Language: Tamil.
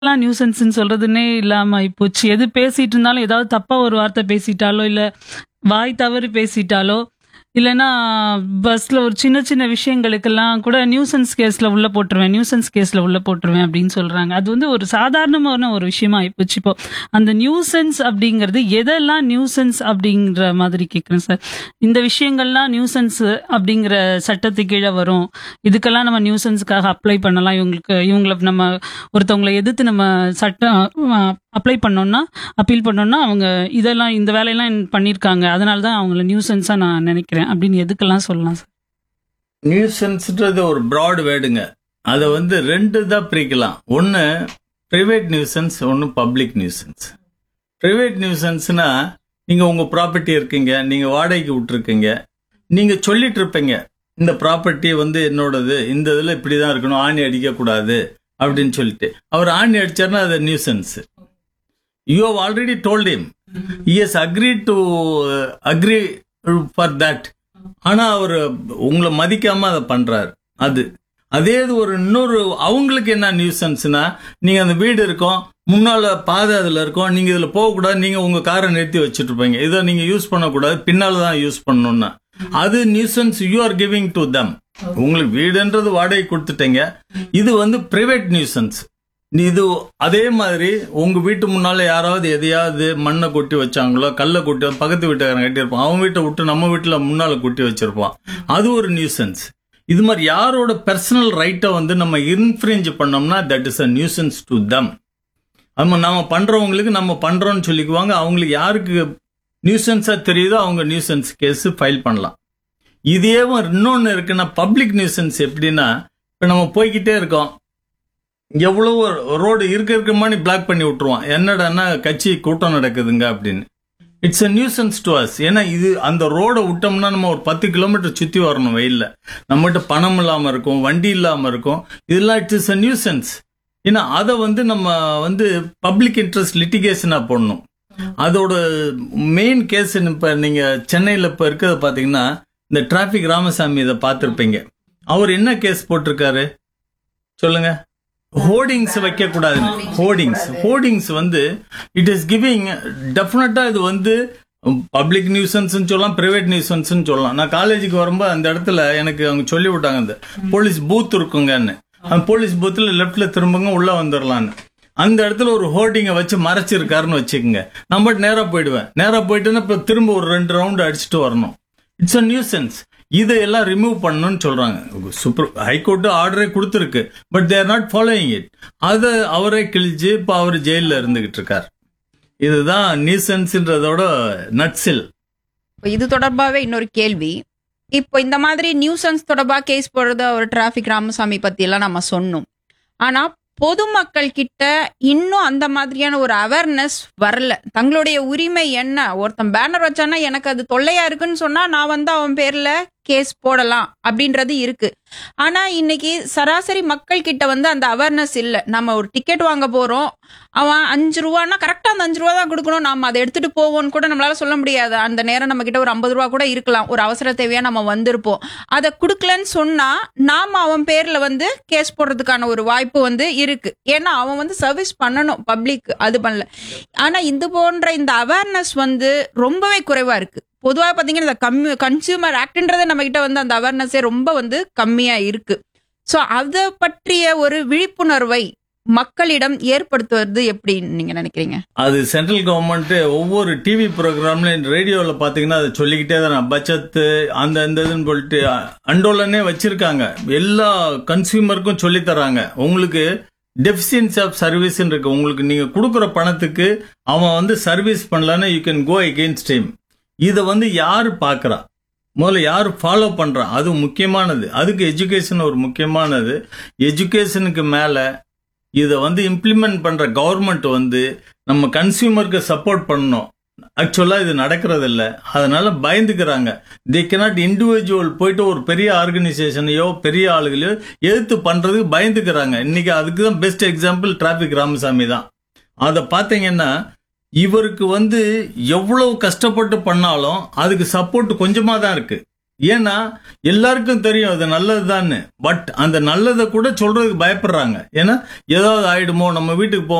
எல்லாம் நியூசன்ஸ்ன்னு சொல்றதுன்னே இல்லாம ஆயிப்போச்சு. எது பேசிட்டு இருந்தாலும் ஏதாவது தப்பா ஒரு வார்த்தை பேசிட்டாலோ, இல்ல வாய் தவறி பேசிட்டாலோ, இல்லன்னா பஸ்ல ஒரு சின்ன சின்ன விஷயங்களுக்கெல்லாம் கூட நியூசன்ஸ் கேஸ்ல உள்ள போட்டுருவேன். நியூசன்ஸ் கேஸ்ல உள்ள போட்டுருவேன் அப்படின்னு சொல்றாங்க. அது வந்து ஒரு சாதாரணமான ஒரு விஷயமா ஆயிப்போச்சு இப்போ. அந்த நியூசன்ஸ் அப்படிங்கிறது எதெல்லாம் நியூசன்ஸ் அப்படிங்கிற மாதிரி கேட்குறேன் சார். இந்த விஷயங்கள்லாம் நியூசன்ஸ் அப்படிங்கிற சட்டத்துக்கு கீழ வரும். இதுக்கெல்லாம் நம்ம நியூசன்ஸ்க்காக அப்ளை பண்ணலாம். இவங்களுக்கு இவங்கள நம்ம ஒருத்தவங்கள எதிர்த்து நம்ம சட்டம் அ அப்ளை பண்ணோம்னா, அப்பீல் பண்ணோம்னா அவங்க இதெல்லாம் இந்த வேலையெல்லாம் பண்ணியிருக்காங்க. அதனால தான் அவங்கள நியூசன்ஸா நான் நினைக்கிறேன். அப்படின்னு எதுக்கெல்லாம் சொல்லலாம் சார்? நியூசன்ஸ்ன்றது ஒரு ப்ராட் வேர்டுங்க. அத வந்து 2 தான் பிரிக்கலாம். ஒன்னு பிரைவேட் நியூசன்ஸ், ஒன்னு பப்ளிக் நியூசன்ஸ். பிரைவேட் நியூசன்ஸ்னா நீங்க உங்க ப்ராப்பர்ட்டி இருக்கீங்க, நீங்க வாடகைக்கு விட்டுருக்கீங்க. நீங்க சொல்லிட்டு இருப்பீங்க. இந்த ப்ராப்பர்ட்டி வந்து என்னோடது. இந்த இதுல இப்படி தான் இருக்கணும். ஆணி அடிக்க கூடாது அப்படின்னு சொல்லிட்டு. அவர் ஆணி அடிச்சாருன்னா அது nuisance. You have already told him. He has agreed to agree for that. ஆனா அவர் உங்களை மதிக்காம அதை பண்றாரு. அது அதே இது ஒரு இன்னொரு அவங்களுக்கு என்ன நியூசன்ஸ்னா நீங்க அந்த வீடு இருக்கும் முன்னால பாதை அதுல இருக்கும் நீங்க இதுல போகக்கூடாது நீங்க உங்க காரை நிறுத்தி வச்சுட்டு இருப்பீங்க இதை நீங்க யூஸ் பண்ணக்கூடாது பின்னால தான் யூஸ் பண்ணணும்னா அது nuisance you are giving to them உங்களுக்கு வீடுன்றது வாடகை கொடுத்துட்டீங்க இது வந்து பிரைவேட் நியூசன்ஸ் இது அதே மாதிரி உங்க வீட்டு முன்னால யாராவது எதையாவது மண்ணை கொட்டி வச்சாங்களோ கல்லை கொட்டி பக்கத்து வீட்டுக்காரன் கட்டியிருப்பான் அவன் வீட்டை விட்டு நம்ம வீட்டுல முன்னால கொட்டி வச்சிருப்பான் அது ஒரு நியூசன்ஸ் இது மாதிரி யாரோட பர்சனல் ரைட்டை வந்து நம்ம இன்ஃப்ரிஞ்ச் பண்ணோம்னா that is a nuisance to them நம்ம நம்ம பண்றவங்களுக்கு நம்ம பண்றோம்னு சொல்லிக்குவாங்க அவங்களுக்கு யாருக்கு நியூசன்ஸா தெரியுதோ அவங்க நியூசன்ஸ் கேஸ் ஃபைல் பண்ணலாம் இதே இன்னொன்னு இருக்குன்னா பப்ளிக் நியூசன்ஸ் எப்படின்னா இப்ப நம்ம போய்கிட்டே இருக்கோம் எவ்வளவு ரோடு இருக்க இருக்க மாதிரி பிளாக் பண்ணி விட்டுருவான் என்னடான்னா கட்சி கூட்டம் நடக்குதுங்க அப்படின்னு it's a nuisance to us ஏன்னா இது அந்த ரோடை விட்டோம்னா நம்ம ஒரு பத்து கிலோமீட்டர் சுத்தி வரணும் வெயில்ல நம்மகிட்ட பணம் இல்லாம இருக்கும் வண்டி இல்லாம இருக்கும் இதெல்லாம் இட் இஸ் அ நியூசன்ஸ் ஏன்னா அதை வந்து நம்ம வந்து பப்ளிக் இன்ட்ரெஸ்ட் லிட்டிகேஷனா போடணும் அதோட மெயின் கேஸ் இப்ப நீங்க சென்னையில இப்ப இருக்கிறத பாத்தீங்கன்னா இந்த டிராபிக் ராமசாமி இதை பார்த்திருப்பீங்க அவர் என்ன கேஸ் போட்டிருக்காரு சொல்லுங்க ஹோர்டிங்ஸ் வைக்க கூடாதுன்னு ஹோர்டிங்ஸ் ஹோர்டிங்ஸ் வந்து இட் இஸ் கிவிங் டெஃபினட்டா இது வந்து பப்ளிக் நியூசன்ஸ் சொல்லலாம் பிரைவேட் நியூசன்ஸ் சொல்லலாம் நான் காலேஜுக்கு வரும்போது அந்த இடத்துல எனக்கு அவங்க சொல்லி விட்டாங்க அந்த போலீஸ் பூத் இருக்குங்கன்னு அந்த போலீஸ் பூத்துல லெப்ட்ல திரும்புங்க உள்ள வந்துடலான்னு அந்த இடத்துல ஒரு ஹோர்டிங்கை வச்சு மறைச்சிருக்காருன்னு வச்சுக்கோங்க நம்ம நேரா போயிடுவேன் நேரா போயிட்டுன்னா இப்ப திரும்ப ஒரு ரெண்டு ரவுண்ட் அடிச்சுட்டு வரணும் இட்ஸ் அ நியூசன்ஸ் இதை எல்லாம் ரிமூவ் பண்ணணும்னு சொல்றாங்க சூப்பர் ஹைகோர்ட் ஆர்டரே கொடுத்துருக்கு but they're not following it அதை அவரே கிழிச்சு இப்போ அவர் ஜெயிலில் இருந்துகிட்டு இருக்கார் இதுதான் நியூசன்ஸ்ன்றதோட நட்ஸில் இது தொடர்பாவே இன்னொரு கேள்வி இப்போ இந்த மாதிரி நியூசன்ஸ் தொடர்பா கேஸ் போடுறது ஒரு டிராபிக் ராமசாமி பத்தி எல்லாம் நம்ம சொன்னோம் ஆனா பொதுமக்கள் கிட்ட இன்னும் அந்த மாதிரியான ஒரு அவேர்னஸ் வரல தங்களுடைய உரிமை என்ன ஒருத்தன் பேனர் வச்சானா எனக்கு அது தொல்லையா இருக்குன்னு சொன்னா நான் வந்து அவன் பேர்ல கேஸ் போடலாம் அப்படின்றது இருக்கு ஆனா இன்னைக்கு சராசரி மக்கள் கிட்ட வந்து அந்த அவேர்னஸ் இல்ல நம்ம ஒரு டிக்கெட் வாங்க போறோம் அவன் அஞ்சு ரூபான்னா கரெக்டா அந்த அஞ்சு ரூபா தான் கொடுக்கணும் நம்ம அதை எடுத்துட்டு போவோம்னு கூட நம்மளால சொல்ல முடியாது அந்த நேரம் நம்ம கிட்ட ஒரு ஐம்பது ரூபா கூட இருக்கலாம் ஒரு அவசர தேவையா நம்ம வந்திருப்போம் அதை கொடுக்கலன்னு சொன்னா நாம அவன் பேர்ல வந்து கேஸ் போடுறதுக்கான ஒரு வாய்ப்பு வந்து இருக்கு ஏன்னா அவன் வந்து சர்வீஸ் பண்ணணும் பப்ளிக் அது பண்ணல ஆனா இது போன்ற இந்த அவேர்னஸ் வந்து ரொம்பவே குறைவா இருக்கு பொதுவாக பார்த்தீங்கன்னா இந்த கம்மி கன்சியூமர் ஆக்ட்ன்றதே நம்ம கிட்ட வந்து அந்த அவேர்னஸே ரொம்ப வந்து கம்மியா இருக்கு ஸோ அதை பற்றிய ஒரு விழிப்புணர்வை மக்களிடம் ஏற்படுத்துவது எப்படின்னு நீங்க நினைக்கிறீங்க அது சென்ட்ரல் கவர்மெண்ட் ஒவ்வொரு டிவி ப்ரோக்ராம்ல ரேடியோவில் பார்த்தீங்கன்னா அதை சொல்லிக்கிட்டே தான் பட்ஜெட்டு அந்த இந்த இதுன்னு சொல்லிட்டு அண்டோலனே வச்சிருக்காங்க எல்லா கன்சியூமருக்கும் சொல்லி தராங்க உங்களுக்கு டெஃபிசியன்சி ஆஃப் சர்வீஸ் இருக்கு உங்களுக்கு நீங்க கொடுக்குற பணத்துக்கு அவன் வந்து சர்வீஸ் பண்ணலன்னா you can go against him இதை வந்து யாரு பார்க்கறா முதல்ல யார் ஃபாலோ பண்றா அது முக்கியமானது அதுக்கு எஜுகேஷன் ஒரு முக்கியமானது எஜுகேஷனுக்கு மேல இதை வந்து இம்ப்ளிமெண்ட் பண்ற கவர்மெண்ட் வந்து நம்ம கன்சியூமருக்கு சப்போர்ட் பண்ணணும் ஆக்சுவலா இது நடக்கிறது இல்ல அதனால பயந்துக்கிறாங்க தே கனாட் இண்டிவிஜுவல் போயிட்டு ஒரு பெரிய ஆர்கனைசேஷனையோ பெரிய ஆளுகளையோ எதிர்த்து பண்றதுக்கு பயந்துக்கிறாங்க இன்னைக்கு அதுக்கு தான் பெஸ்ட் எக்ஸாம்பிள் டிராபிக் ராமசாமி தான் அதை பார்த்தீங்கன்னா இவருக்கு வந்து எவ்வளவு கஷ்டப்பட்டு பண்ணாலும் அதுக்கு சப்போர்ட் கொஞ்சமா தான் இருக்கு ஏன்னா எல்லாருக்கும் தெரியும் அது நல்லதுதான்னு பட் அந்த நல்லதை கூட சொல்றதுக்கு பயப்படுறாங்க ஏன்னா ஏதாவது ஆயிடுமோ நம்ம வீட்டுக்கு போ